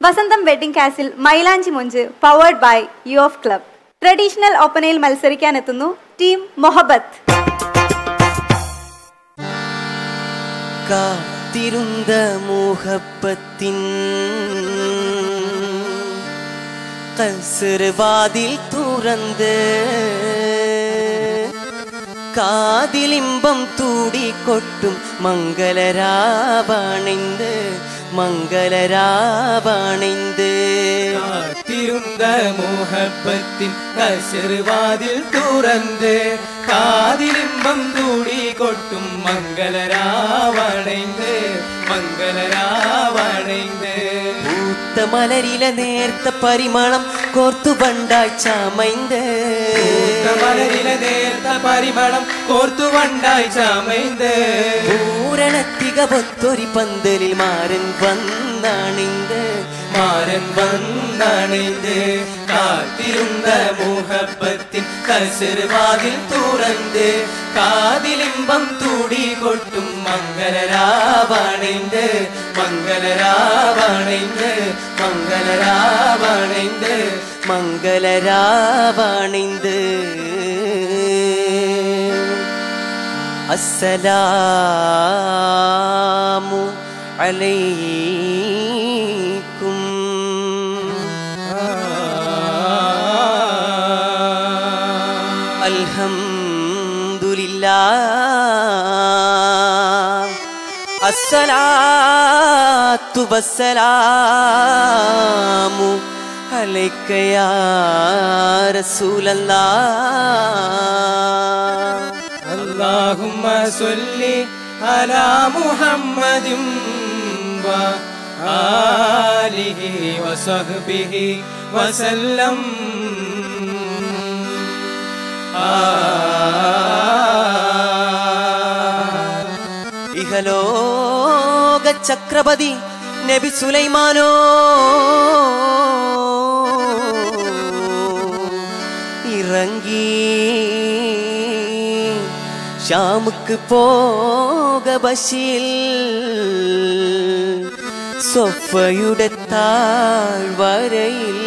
വസന്തം wedding castle Mylanchi Monch powered by U of club traditional ഒപ്പനയിൽ മത്സരിക്കാൻ എത്തുന്നു ടീം മൊഹബത്ത് കാത്തിരുந்த മുഹബത്തിൻ കസർവാതിൽ തുറന്ന് കാതിലിമ്പം തൂടിക്കൊട്ടും മംഗളരാവണിന്ത് മംഗളരാവണിന്ത് காத்திருந்த முகப்பத்தின் கசிறுவாதில் துறந்து காதிலிம்பம் தூடி கொட்டும் மங்களராவணைந்து மங்களராவணைந்து പൂത്ത മലരിലെ നേർത്ത പരിമളം കോർത്തു വണ്ടായി ചമൈന്ത് மலரில நேர்த்த பரிமளம் கோர்த்து வண்டாய் சாமைந்து പൂരണത്തിക പൊത്തൊരി പന്തലിൽ മാരൻ വന്നണിന്ത് மாறன் வந்தணைந்து காத்திருந்த முகப்பத்தின் கசிறுவாதில் துறந்து காதிலிம்பம் தூடி கொட்டும் மங்களராவணைந்து மங்களராவணைந்து மங்களராவணைந்து മംഗളരാവണിന്ത് അസ്സലാമു അലൈക്കും അൽഹംദുലില്ലാ അസ്സലാത്തു വസ്സലാമു അലൈക്ക യാ റസൂലല്ലാഹ് اللهم صل على محمد وآله وصحبه وسلم ഇഹലോക ചക്രപതി നബി സുലൈമാനോ ഇറങ്ങി ഷാമുക്ക് പോക ബശീൽ സൊഫയുടെ താഴ്വരയിൽ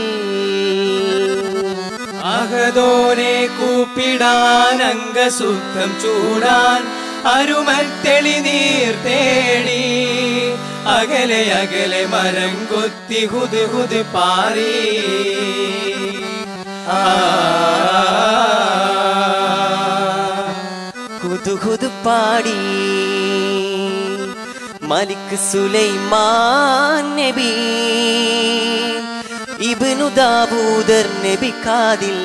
അഹദോനെ കൂപ്പിടാൻ അംഗസുദ്ധം ചൂടാൻ അരുമത്തെളി നീർ തേടി അകലെ അകലെ മരം കൊത്തി ഹുത് ഹുത് പാറി ആ ഹുദുഹുദു പാടി മലിക് സുലൈമാൻ നബി ഇബ്നു ദാവൂദർ നബി കാതിൽ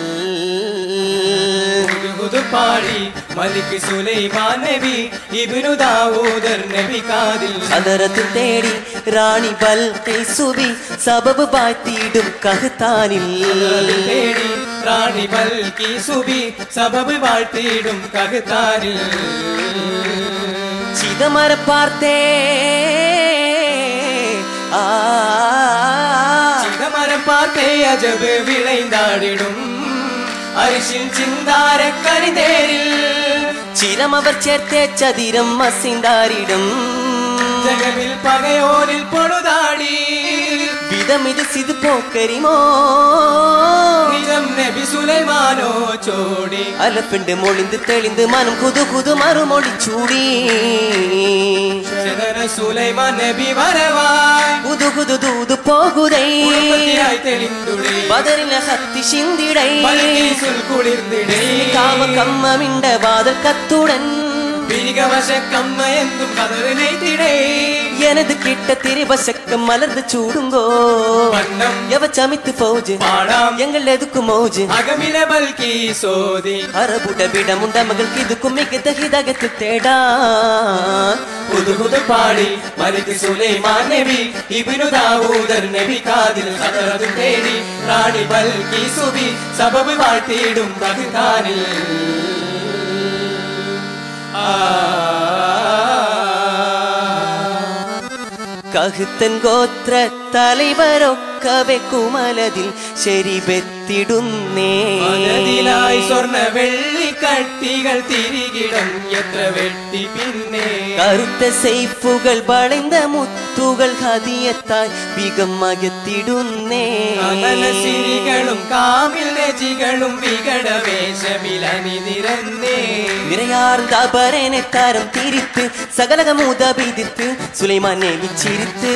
ഹുദ് പാടി മലിക് സുലൈമാൻ നബി ഇബ്നു ദാവൂദർ നബി കാതിൽ ഹദറത്ത് തേടി റാണി ബൽഖീസുബി സബബ് പാറ്റിയിടും കഹ്താനിൽ തേടി റാണി ബൽക്കി സുബി സബബ് വാഴ്ത്തിയിടും കഹത്താനിൽ ചിതമര പാർത്തേ ആ ചിതമരം പാത്തേ അജബ് വിളൈന്താടിടും അരിശിൽ ചിന്താര കരിതേരിൽ ചിരമവർ ചേർത്തേ ചതിരം മസിന്താരിടും ജഗമിൽ പകയോനിൽ പൊടുതാടി വിധമിത് സിത് പോക്കരിമോ നിജം നബി സുലൈമാനോ ചോടി അലപ്പിണ്ട് മൊളിന്ത് തെളിന്ത് മനം കുതു കുതു മറുമൊഴി ചൂടി ശതന സുലൈമാൻ നബി വരവായി കുതു കുതു ദൂതു പോകുതൈ ഉറുപ്പത്തിയായി തെളിന്തുടി ബദറിലെ ഹത്തി ചിന്തിടൈ ബൽക്കീസുൽ കുളിർന്നിടേ കാമ കമ്മമിണ്ട വാതൽ കത്തുടൻ പിരികവശക്കമ്മ എന്തും കതറിനൈത്തിടേ எனது கிட்ட திரிவசக்கம் மலர்ந்து சூடுங்கோ വണ്ണം எவ சமித்து பௌஜ் പാടാം எங்கள் எதுக்கு மௌஜ் അകമില ബൽക്കി സോതി அரபுட விடமுண்ட மகளுக்கு இதுக்கும் மிகுந்த ஹிதகத்து தேடா പുതു പുതു പാടി മലിക് സുലൈമാൻ നബി ഇബ്നു ദാവൂദർ നബി കാതിൽ ഖദറത് തേടി റാണി ബൽക്കി സുബി സബബ് വാഴ്ത്തിയിടും ബഗ്ദാനിൽ കഹുത്തൻ ഗോത്ര തലവരൊക്കവെ കുമലതിൽ ശരിവെത്തിടുന്നേ മദതിലായി സ്വർണ്ണ വെള്ളി കട്ടികൾ തിരികിടം എത്ര വെട്ടി പിന്നെ കറുത്ത സെയ്ഫുകൾ വളയ്ந்த മുത്ത് മുത്തുകൾ ഹതിയത്തായി ബീഗം അകത്തിടുന്നേ അകല സിരികളും കാമിൽ രചികളും വികട വേഷമിലനി നിരന്നേ നിറയാർന്നപരനെ തരം തിരിത്ത് സകലകമൂത പിതിർത്ത് സുലൈമാനെ വിച്ചിരിത്ത്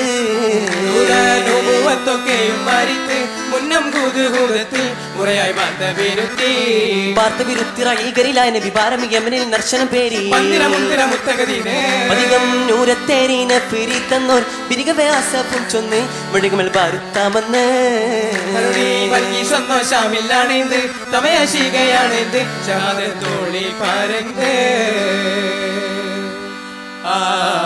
ൊക്കെയും മരിത്ത് മുന്നം കൂതുകൂതത്ത് മുറയായി വന്ന വിരുത്തി വാർത്ത വിരുത്തിറയികരിലായ നബി പാരമി യമനിൽ നർശനം പേരി മന്ദിര മുന്തിര മുത്തകതീനേ അധികം നൂരത്തേരീന പിരി തന്നോർ പിരിക വ്യാസപ്പും ചൊന്ന് മുഴുകമൽ പാരുത്താമെന്ന് കരുണി വൽകി സന്തോഷമില്ലാണെന്ത് തമയശികയാണെന്ത് ശാദത്തോളി പരന്ത് ആ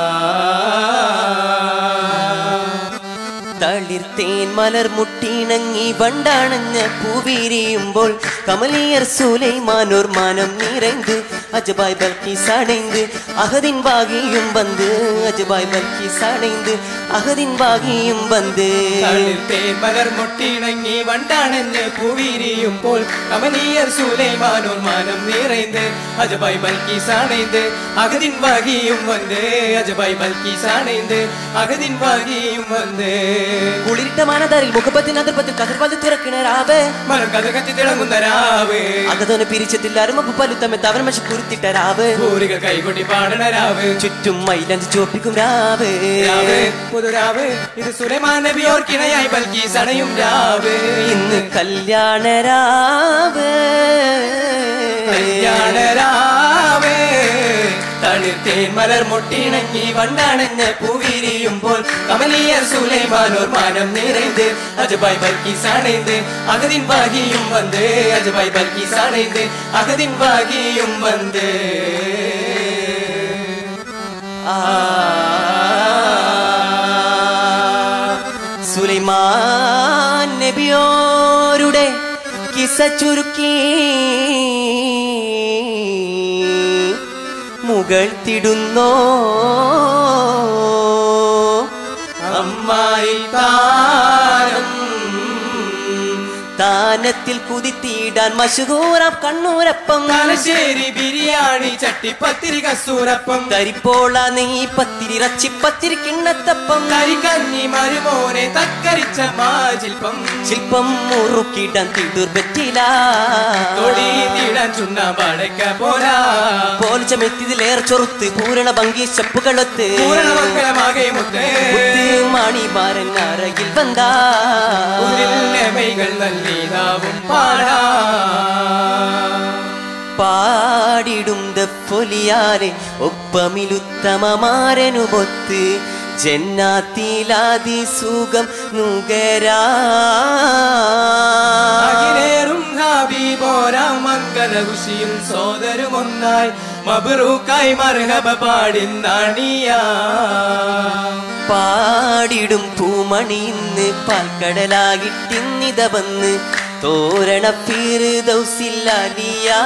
തളിർത്തേൻ മലർ മുട്ടിണങ്ങി വണ്ടാണഞ്ഞ പൂവിരിയുമ്പോൾ കമലിയർ സുലൈമാനോർ മാനം നിറൈந்து അജബായ് ബൽക്കീസ് அடைந்து அகதின் வாகியும் வந்து அஜபாய் பல்கீஸ் அடைந்து அகதின் வாகியும் வந்து തളിർത്തേൻ മലർ മുട്ടിണങ്ങി വണ്ടാണെന്ന് പൂവിരിയുമ്പോൾ കമനീയർ സൂലൈമാനോർ മാനം നിറൈந்து അജബായ് ബൽക്കീസ് അണൈந்து അകതിൻ വാകിയും വന്ന് അജബായ് ബൽക്കീസ് അണൈந்து അകതിൻ വാകിയും വന്ന് കുളിരിട്ട മാനതാരിൽ മുഖപ്പത്തിന് അതിർപ്പത്തിൽ കതിർവാതി തുറക്കിണരാവ് മരം കഥ കത്തി തിളങ്ങുന്ന രാവ് അകതോനെ പിരിച്ചതിൽ അരുമപ്പ് പലുത്തമ്മ തവർ മഷി കുരുത്തിട്ട രാവ് പൂരിക കൈകൊട്ടി പാടണ രാവ് ചുറ്റും മൈലഞ്ച് ചോപ്പിക്കും രാവ് രാവ് പുതുരാവ് ഇത് സുലൈമാൻ നബി ഓർക്കിണയായി ബൽക്കി സണയും രാവ് ഇന്ന് കല്യാണ രാവ് കല്യാണ രാവ് തളിർത്തേൻ മലർ മുട്ടിണങ്ങി വണ്ടാണെന്ന് പൂവിരിയുമ്പോൾ കമലിയർ സുലൈമാനോർ മാനം നിറൈந்து അജബായ് ബൽക്കി സണൈந்து അകതിൻ വാകിയും വന്ന് അജബായ് ബൽക്കി സണൈந்து അകതിൻ വാകിയും വന്ന് സുലൈമാൻ നബിയോരുടെ കിസ ചുരുക്കി മുകഴ്ത്തിടുന്നോ അമ്മായി താരം താനത്തിൽ കുതിത്തിയിടാൻ മഷഹൂറാം കണ്ണൂരപ്പം തലശ്ശേരി ബിരിയാണി ചട്ടിപ്പത്തിരി കസൂരപ്പം തരിപ്പോള നെയ്യ് പത്തിരി റച്ചിപ്പത്തിരി കിണ്ണത്തപ്പം കരിക്കഞ്ഞി മരുമോനെ തക്കരിച്ച മാജിൽപ്പം ശില്പം മുറുക്കിടാൻ തിടൂർ പറ്റില്ല തൊടി തീടാൻ ചുണ്ണാമ്പടക്ക പോരാ പോൽ ചമെത്തിതിലേറെ ചൊറുത്ത് പൂരണ ഭംഗി ചെപ്പുകളൊത്ത് പൂരണമംഗലമാകെ മുത്തേ മാണിമാരൻ അറകിൽ വന്നാ ഊരിലെമൈകൾ നല്ലീതാവും പാടാ പാടിടും ദൊലിയാലെ ഒപ്പമിലുത്തമമാരനുമൊത്ത് ജന്നാത്തിലാതി സുഖം നുകരാ അഖിലേറും ഹാബിബോരാ മംഗലകുശിയും സോദരും ഒന്നായി മബറൂക്കായി മർഹബ പാടിന്നാണിയാ പാടിടും പൂമണി ഇന്ന് പാൽക്കടലാകിട്ടിന്നിത വന്ന് തോരണ പീറ് ദൗസില്ലാലിയാ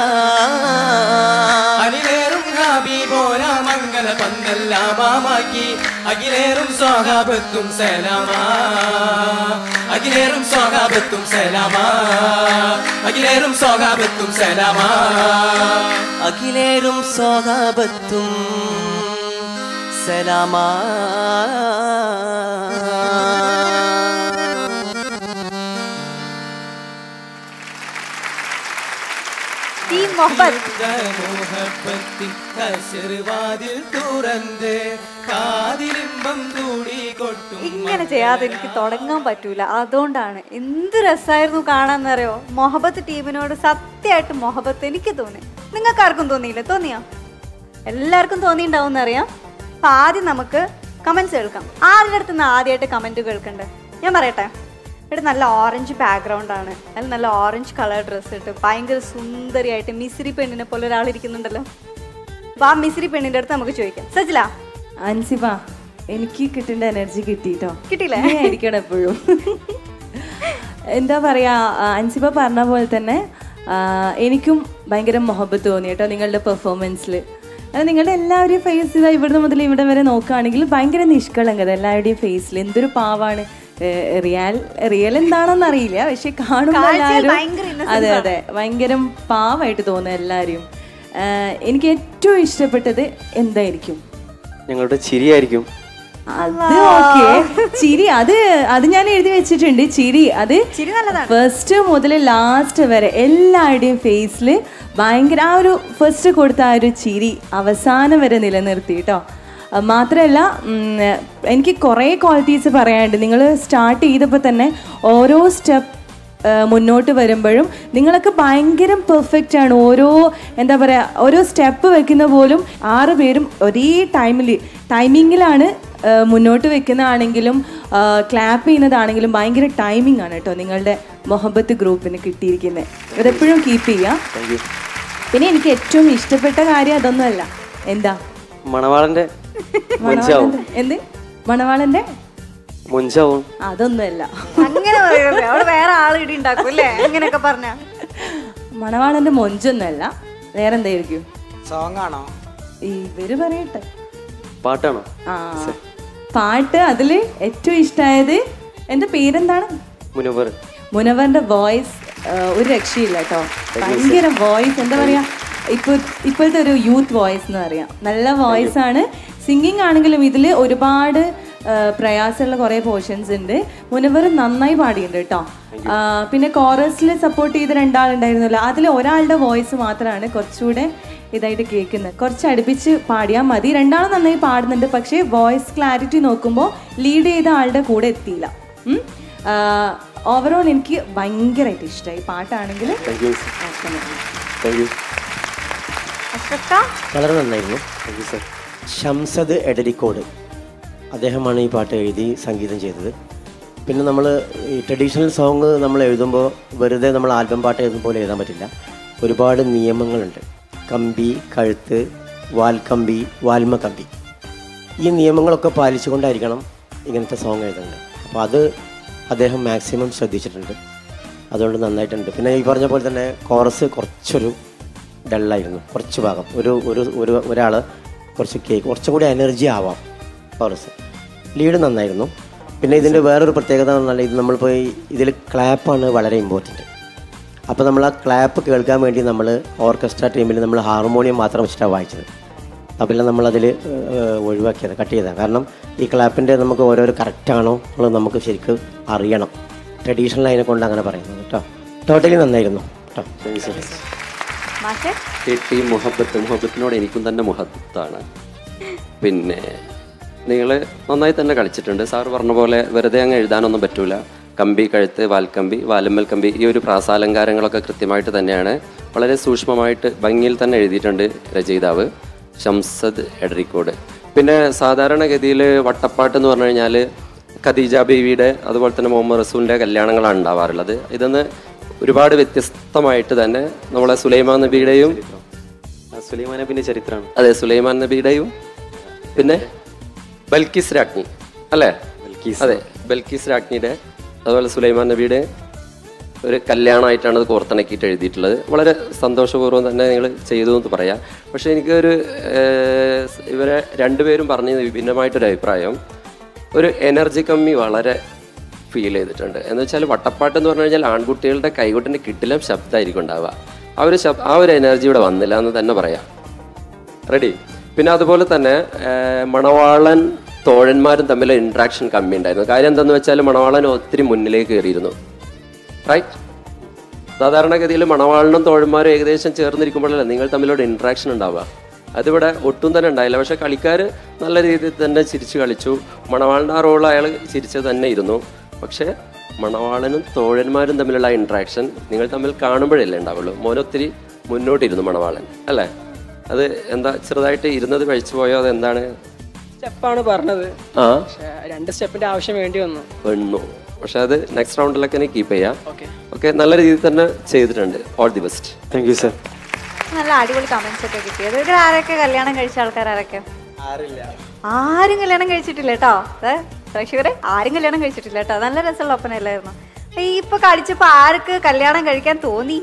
അനിലേറും ഹാബിബോരാ മംഗല പന്തല്ലാമാക്കി അഖിലേറും സ്വാഗാപത്തും സലാമാ അഖിലേറും സ്വാഗാപത്തും സലാമാ അഖിലേറും സ്വാഗാപത്തും സലാമാ അഖിലേറും സ്വാഗാപത്തും സലാമാ ടീം മൊഹബത്ത് മുഹബത്തിൻ കശർവാതിൽ തുറന്ന് കാതിലിമ്പം തൂടി കൊട്ടും ഇങ്ങനെ ചെയ്യാതെ എനിക്ക് തുടങ്ങാൻ പറ്റൂല അതുകൊണ്ടാണ് എന്ത് രസമായിരുന്നു കാണാന്നറിയോ മൊഹബത്ത് ടീമിനോട് സത്യമായിട്ട് മൊഹബത്ത് എനിക്ക് തോന്നി നിങ്ങൾക്ക് ആർക്കും തോന്നിയില്ല തോന്നിയോ എല്ലാവർക്കും തോന്നിയിട്ടുണ്ടാവും എന്നറിയാം അപ്പൊ ആദ്യം നമുക്ക് കമന്റ്സ് കേൾക്കാം ആരുടെ അടുത്ത് നിന്ന് ആദ്യമായിട്ട് കമന്റ് കേൾക്കണ്ടേ ഞാൻ പറയട്ടെ ഇവിടെ നല്ല ഓറഞ്ച് ബാക്ക്ഗ്രൗണ്ട് ആണ് അതിൽ നല്ല ഓറഞ്ച് കളർ ഡ്രസ്സ് ഇട്ട് ഭയങ്കര സുന്ദരിയായിട്ട് മിസിരി പെണ്ണിനെ പോലെ ഒരാൾ ഇരിക്കുന്നുണ്ടല്ലോ അപ്പൊ ആ മിസിരി പെണ്ണിന്റെ അടുത്ത് നമുക്ക് ചോദിക്കാം സജില അൻസിബ എനിക്ക് കിട്ടേണ്ട എനർജി കിട്ടിട്ടോ കിട്ടിയില്ലേ? ആയിരിക്കണം എപ്പോഴും എന്താ പറയാ ആ, അൻസിബ പറഞ്ഞ പോലെ തന്നെ ആ, എനിക്കും ഭയങ്കര മൊഹബത്ത് തോന്നി കേട്ടോ നിങ്ങളുടെ പെർഫോമൻസിൽ നിങ്ങളുടെ എല്ലാവരുടെയും ഫേസ് ഇതാ ഇവിടുന്ന് മുതൽ ഇവിടെ വരെ നോക്കുകയാണെങ്കിൽ ഭയങ്കര നിഷ്കളങ്കത എല്ലാവരുടെയും ഫേസിൽ എന്തൊരു പാവാണ് റിയൽ റിയൽ എന്താണെന്ന് അറിയില്ല പക്ഷെ കാണുമ്പോൾ കാഴ്ചയിൽ എല്ലാവരും ഭയങ്കര innocence അതെ ആണ്. അതെ ഭയങ്കര പാവായിട്ട് തോന്നുന്നു എല്ലാവരും ആ, എനിക്ക് ഏറ്റവും ഇഷ്ടപ്പെട്ടത് എന്തായിരിക്കും ഞങ്ങളുടെ ചിരിയായിരിക്കും അത് ഓക്കെ ചിരി അത് അത് ഞാൻ എഴുതി വെച്ചിട്ടുണ്ട് ചിരി അത് ചിരി നല്ലതാണ് ഫസ്റ്റ് മുതൽ ലാസ്റ്റ് വരെ എല്ലാവരുടെയും ഫേസിൽ ഭയങ്കര ആ ഒരു ഫസ്റ്റ് കൊടുത്ത ആ ഒരു ചിരി അവസാനം വരെ നിലനിർത്തി കേട്ടോ അഹ് മാത്രമല്ല ഉം, എനിക്ക് കുറേ ക്വാളിറ്റീസ് പറയാനുണ്ട് നിങ്ങൾ സ്റ്റാർട്ട് ചെയ്തപ്പോൾ തന്നെ ഓരോ സ്റ്റെപ്പ് മുന്നോട്ട് വരുമ്പോഴും നിങ്ങളൊക്കെ ഭയങ്കര പെർഫെക്റ്റ് ആണ് ഓരോ എന്താ പറയുക ഓരോ സ്റ്റെപ്പ് വെക്കുന്ന പോലും ആറ് പേരും ഒരേ ടൈമിൽ ടൈമിങ്ങിലാണ് മുന്നോട്ട് വെക്കുന്നതാണെങ്കിലും ക്ലാപ്പ് ചെയ്യുന്നതാണെങ്കിലും ഭയങ്കര ടൈമിംഗ് ആണ് കേട്ടോ നിങ്ങളുടെ മൊഹബത്ത് ഗ്രൂപ്പിന് കിട്ടിയിരിക്കുന്നത് ഇതെപ്പോഴും കീപ്പ് ചെയ്യുക പിന്നെ എനിക്ക് ഏറ്റവും ഇഷ്ടപ്പെട്ട കാര്യം അതൊന്നുമല്ല എന്താ മണവാളന്റെ മുഞ്ചാവും മണവാളന്റെ എന്ത് മണവാളന്റെ മുഞ്ചാവും അതൊന്നുമല്ല അങ്ങനെ പറയരുത് അവിടെ വേറെ ആൾ ഇടി ഉണ്ടാക്കും അല്ലേ അങ്ങനെയൊക്കെ പറഞ്ഞ മണവാളന്റെ മൊഞ്ചൊന്നുമല്ല വേറെ എന്തായിരിക്കും സോങ് ആണോ ഇവര് പറയട്ടെ പാട്ടാണോ ആ പാട്ട് അതില് ഏറ്റവും ഇഷ്ടമായത് എന്റെ പേരെന്താണ് മുനവർ മുനവറിന്റെ വോയിസ് ഒരു രക്ഷയില്ല കേട്ടോ ഭയങ്കര വോയിസ് എന്താ പറയാ ഇപ്പൊ ഇപ്പോഴത്തെ ഒരു യൂത്ത് വോയിസ് എന്ന് പറയാം നല്ല വോയിസ് ആണ് സിംഗിങ് ആണെങ്കിലും ഇതിൽ ഒരുപാട് ആ, പ്രയാസമുള്ള കുറേ പോർഷൻസ് ഉണ്ട് മുനവർ നന്നായി പാടിയിട്ടുണ്ട് കേട്ടോ ആ, പിന്നെ കോറസിൽ സപ്പോർട്ട് ചെയ്ത രണ്ടാളുണ്ടായിരുന്നല്ലോ അതിൽ ഒരാളുടെ വോയിസ് മാത്രമാണ് കുറച്ചുകൂടെ ഇതായിട്ട് കേൾക്കുന്നത് കുറച്ച് അടുപ്പിച്ച് പാടിയാൽ മതി രണ്ടാളും നന്നായി പാടുന്നുണ്ട് പക്ഷേ വോയിസ് ക്ലാരിറ്റി നോക്കുമ്പോൾ ലീഡ് ചെയ്ത ആളുടെ കൂടെ എത്തിയില്ല ഓവറോൾ എനിക്ക് ഭയങ്കരമായിട്ട് ഇഷ്ടമായി പാട്ടാണെങ്കിൽ താങ്ക് യു താങ്ക് യു വളരെ നന്നായിരുന്നു thank you sir Shamsad Edarikode അദ്ദേഹമാണ് ഈ പാട്ട് എഴുതി സംഗീതം ചെയ്തത് പിന്നെ നമ്മൾ ഈ ട്രഡീഷണൽ സോങ് നമ്മൾ എഴുതുമ്പോൾ വെറുതെ നമ്മൾ ആൽബം പാട്ട് എഴുതുന്ന പോലെ എഴുതാൻ പറ്റില്ല ഒരുപാട് നിയമങ്ങളുണ്ട് കമ്പി കഴുത്ത് വാൽക്കമ്പി വാൽമ കമ്പി ഈ നിയമങ്ങളൊക്കെ പാലിച്ചുകൊണ്ടായിരിക്കണം ഇങ്ങനത്തെ സോങ് എഴുതേണ്ടത് അപ്പോൾ അത് അദ്ദേഹം മാക്സിമം ശ്രദ്ധിച്ചിട്ടുണ്ട് അതുകൊണ്ട് നന്നായിട്ടുണ്ട് പിന്നെ ഈ പറഞ്ഞ പോലെ തന്നെ കോറസ് കുറച്ചൊരു ഡള്ളായിരുന്നു കുറച്ച് ഭാഗം ഒരു ഒരു ഒരു ഒരാൾ കുറച്ച് കേക്ക് കുറച്ചും കൂടി എനർജി ആവാം കോറസ് ലീഡ് നന്നായിരുന്നു പിന്നെ ഇതിൻ്റെ വേറൊരു പ്രത്യേകത എന്ന് പറഞ്ഞാൽ ഇത് നമ്മളിപ്പോൾ ഈ ഇതിൽ ക്ലാപ്പാണ് വളരെ ഇമ്പോർട്ടൻറ്റ് അപ്പോൾ നമ്മൾ ആ ക്ലാപ്പ് കേൾക്കാൻ വേണ്ടി നമ്മൾ ഓർക്കസ്ട്ര ടീമിൽ നമ്മൾ ഹാർമോണിയം മാത്രം വെച്ചിട്ടാണ് വായിച്ചത് അപ്പോൾ നമ്മളതിൽ ഒഴിവാക്കിയത് കട്ട് ചെയ്തത് കാരണം ഈ ക്ലാപ്പിൻ്റെ നമുക്ക് ഓരോരോ കറക്റ്റാണോ എന്നുള്ളത് നമുക്ക് ശരിക്കും അറിയണം ട്രഡീഷണൽ അതിനെ കൊണ്ട് അങ്ങനെ പറയുന്നത് കേട്ടോ ടോട്ടലി നന്നായിരുന്നു കേട്ടോ താങ്ക് യു സർ മാഷെ കേട്ടി മുഹബത്ത് മുഹബത്തിനോട് എനിക്കും തന്നെ മുഹബത്താണ് പിന്നെ നിങ്ങൾ നന്നായി തന്നെ കളിച്ചിട്ടുണ്ട് സാർ പറഞ്ഞ പോലെ വെറുതെ അങ്ങ് എഴുതാനൊന്നും പറ്റൂല കമ്പി കഴുത്ത് വാൽക്കമ്പി വാലമ്മൽ കമ്പി ഈ ഒരു പ്രാസാലങ്കാരങ്ങളൊക്കെ കൃത്യമായിട്ട് തന്നെയാണ് വളരെ സൂക്ഷ്മമായിട്ട് ഭംഗിയിൽ തന്നെ എഴുതിയിട്ടുണ്ട് രചയിതാവ് ഷംസദ് എഡറിക്കോട് പിന്നെ സാധാരണഗതിയിൽ വട്ടപ്പാട്ട് എന്ന് പറഞ്ഞു കഴിഞ്ഞാൽ ഖദീജ ബീവിയുടെ അതുപോലെ തന്നെ മുഹമ്മദ് റസൂലിൻ്റെ കല്യാണങ്ങളാണ് ഉണ്ടാവാറുള്ളത് ഇതൊന്ന് ഒരുപാട് വ്യത്യസ്തമായിട്ട് തന്നെ നമ്മളെ സുലൈമാൻ നബിയുടെയും സുലൈമാൻ നബിന്റെ ചരിത്രമാണ് അതെ സുലൈമാൻ നബിയുടെയും പിന്നെ ബൽക്കിസ് രാജ്ഞി അല്ലേ അതെ ബൽക്കിസ് രാജ്ഞിയുടെ അതുപോലെ സുലൈമാൻ നബിയുടെ ഒരു കല്യാണമായിട്ടാണ് അത് കോർത്തിണക്കിയിട്ട് എഴുതിയിട്ടുള്ളത് വളരെ സന്തോഷപൂർവ്വം തന്നെ നിങ്ങൾ ചെയ്തു എന്ന് പറയാം പക്ഷെ എനിക്കൊരു ഏഹ്, ഇവരെ രണ്ടുപേരും പറഞ്ഞ വിഭിന്നമായിട്ടൊരു അഭിപ്രായം ഒരു എനർജി കമ്മി വളരെ ഫീൽ ചെയ്തിട്ടുണ്ട് എന്ന് വെച്ചാൽ വട്ടപ്പാട്ട് എന്ന് പറഞ്ഞു കഴിഞ്ഞാൽ ആൺകുട്ടികളുടെ കൈകൊട്ടിൻ്റെ കിട്ടിലും ശബ്ദമായിരിക്കും ഉണ്ടാവുക ആ ഒരു ശബ് ആ ഒരു എനർജി ഇവിടെ വന്നില്ല എന്ന് തന്നെ പറയാം റെഡി പിന്നെ അതുപോലെ തന്നെ ഏഹ്, മണവാളൻ തോഴന്മാരും തമ്മിൽ ഇൻട്രാക്ഷൻ കമ്മി ഉണ്ടായിരുന്നു കാര്യം എന്താണെന്ന് വെച്ചാൽ മണവാളൻ ഒത്തിരി മുന്നിലേക്ക് കയറിയിരുന്നു റൈറ്റ് സാധാരണഗതിയിൽ മണവാളനും തോഴന്മാരും ഏകദേശം ചേർന്നിരിക്കുമ്പോഴല്ലേ നിങ്ങൾ തമ്മിലൊരു ഇൻട്രാക്ഷൻ ഉണ്ടാവുക അതിവിടെ ഒട്ടും തന്നെ ഉണ്ടായില്ല പക്ഷെ കളിക്കാർ നല്ല രീതിയിൽ തന്നെ ചിരിച്ചു കളിച്ചു മണവാളിൻ്റെ ആ റോൾ അയാൾ ചിരിച്ചത് തന്നെ ഇരുന്നു പക്ഷേ മണവാളനും തോഴന്മാരും തമ്മിലുള്ള ആ ഇൻട്രാക്ഷൻ നിങ്ങൾ തമ്മിൽ കാണുമ്പോഴല്ലേ ഉണ്ടാവുള്ളൂ മോനൊത്തിരി മുന്നോട്ടിരുന്നു മണവാളൻ അല്ലേ അത് എന്താ ചെറുതായിട്ട് ഇരുന്നത് കഴിച്ചു പോയോ അത് എന്താണ് സ്റ്റെപ്പാണ് പറഞ്ഞത് ആ പക്ഷേ രണ്ട് സ്റ്റെപ്പിന്റെ ആവശ്യം വേണ്ടി വന്നു വന്നു പക്ഷെ അത് നെക്സ്റ്റ് റൗണ്ടിലൊക്കെ ഇനി കീപ്പ് ചെയ്യാം ഓക്കെ ഓക്കെ നല്ല രീതിയിൽ തന്നെ ചെയ്തിട്ടുണ്ട് all the best thank you sir നല്ല അടിപൊളി കമന്റ്സ് ഒക്കെ കിട്ടിയത് ഇതിൽ ആരൊക്കെ കല്യാണം കഴിച്ച ആൾക്കാർ ആരൊക്കെ ആരും കല്യാണം കഴിച്ചിട്ടില്ല കേട്ടോ അതെ പ്രേക്ഷകരെ ആരും കല്യാണം കഴിച്ചിട്ടില്ല കേട്ടോ നല്ല രസമുള്ള ഒപ്പനല്ലായിരുന്നു ഈ ഇപ്പൊ കളിച്ചപ്പോ ആർക്ക് കല്യാണം കഴിക്കാൻ തോന്നി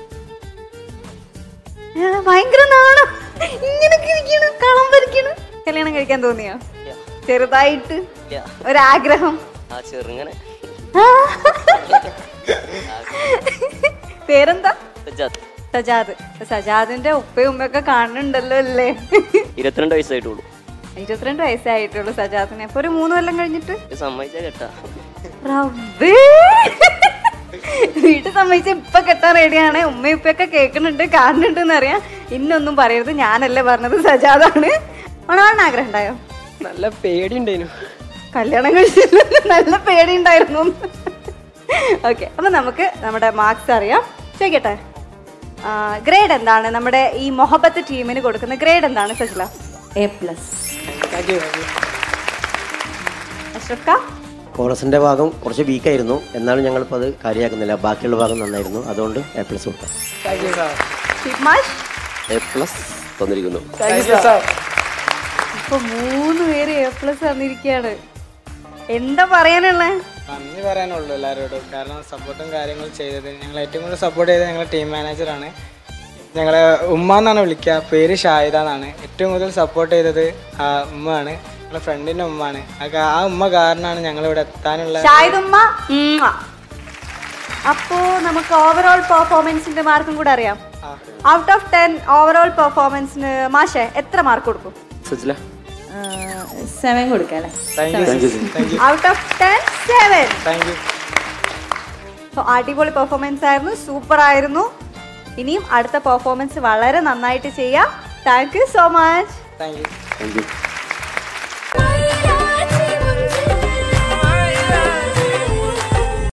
ഏ, ഭയങ്കര നാണം ഇങ്ങനൊക്കെ ഇരിക്കണ് കളം വരയ്ക്കണ് കല്യാണം കഴിക്കാൻ തോന്നിയോ ചെറുതായിട്ട് ഒരാഗ്രഹം ആ ചെറുങ്ങനെ ആ. പേരെന്താ സജാദ് സജാദിന്റെ ഉപ്പയും ഉമ്മയൊക്കെ കാണുന്നുണ്ടല്ലോ അല്ലേ ഇരുപത്തിരണ്ട് വയസ്സായിട്ടുള്ളൂ ഇരുപത്തിരണ്ട് വയസ്സേ ആയിട്ടുള്ളൂ സജാദിന് അപ്പൊ ഒരു മൂന്ന് കൊല്ലം കഴിഞ്ഞിട്ട് സമ്മതിച്ചാ കേട്ടാ റബ്ബേ. വീട്ടിൽ സമ്മതിച്ച് ഇപ്പൊ കെട്ടാൻ റെഡിയാണ് ഉമ്മ ഇപ്പൊക്കെ കേൾക്കുന്നുണ്ട് കാണുന്നുണ്ട് എന്നറിയാം ഇന്നൊന്നും പറയരുത് ഞാനല്ലേ പറഞ്ഞത് സജാദാണ് ഓണാണ് ആഗ്രഹം ഉണ്ടായോ നല്ല പേടി ഉണ്ടായിരുന്നു കല്യാണം കഴിച്ചില്ല നല്ല പേടി ഉണ്ടായിരുന്നു ഓക്കെ അപ്പൊ നമുക്ക് നമ്മുടെ മാർക്സ് അറിയാം ചോദിക്കട്ടെ ഗ്രേഡ് എന്താണ് നമ്മുടെ ഈ മൊഹബത്ത് ടീമിന് കൊടുക്കുന്ന ഗ്രേഡ് എന്താണ് Sajila A plus thank you അഷ്റഫ്ക കോറസിൻ്റെ ഭാഗം കുറച്ച് വീക്കായിരുന്നു എന്നാലും ഞങ്ങളിപ്പോൾ അത് കാര്യമാക്കുന്നില്ല ബാക്കിയുള്ള ഭാഗം നന്നായിരുന്നു അതുകൊണ്ട് എ പ്ലസ് കൊടുക്കാം താങ്ക് യു സാർ ഷിബ്മാഷ് എ പ്ലസ് തന്നിരിക്കുന്നു താങ്ക് യു സാർ ഇപ്പൊ മൂന്ന് പേര് എ പ്ലസ് തന്നിരിക്കുകയാണ് എന്താ പറയാനുള്ളേ നന്ദി പറയാനുള്ളൂ എല്ലാവരോടും കാരണം സപ്പോർട്ടും കാര്യങ്ങളും ചെയ്തത് ഞങ്ങൾ ഏറ്റവും കൂടുതൽ സപ്പോർട്ട് ചെയ്തത് ഞങ്ങളുടെ ടീം മാനേജറാണ് ഞങ്ങളെ ഉമ്മ എന്നാണ് വിളിക്കുക പേര് ഷാഹിദ എന്നാണ് ഏറ്റവും കൂടുതൽ സപ്പോർട്ട് ചെയ്തത് ആ ഉമ്മയാണ് ഞങ്ങളുടെ ഫ്രണ്ടിൻ്റെ ഉമ്മയാണ് ആ കാ- ആ ഉമ്മ കാരണമാണ് ഞങ്ങളിവിടെ എത്താനുള്ള ഷാഹിദുമ്മ ഉമ്മ. അപ്പോ നമുക്ക് ഓവറോൾ പെർഫോമൻസിന്റെ മാർക്കും കൂടെ അറിയാം ഔട്ട് ഓഫ് ടെൻ ഓവറോൾ പെർഫോമൻസിന് മാഷെ എത്ര മാർക്ക് കൊടുക്കും സജില സെവൻ കൊടുക്കാം അല്ലേ thank you thank you out of ten seven thank you അടിപൊളി പെർഫോമൻസ് ആയിരുന്നു സൂപ്പർ ആയിരുന്നു ഇനിയും അടുത്ത പെർഫോമൻസ് വളരെ നന്നായിട്ട് ചെയ്യാം thank you so much thank you thank U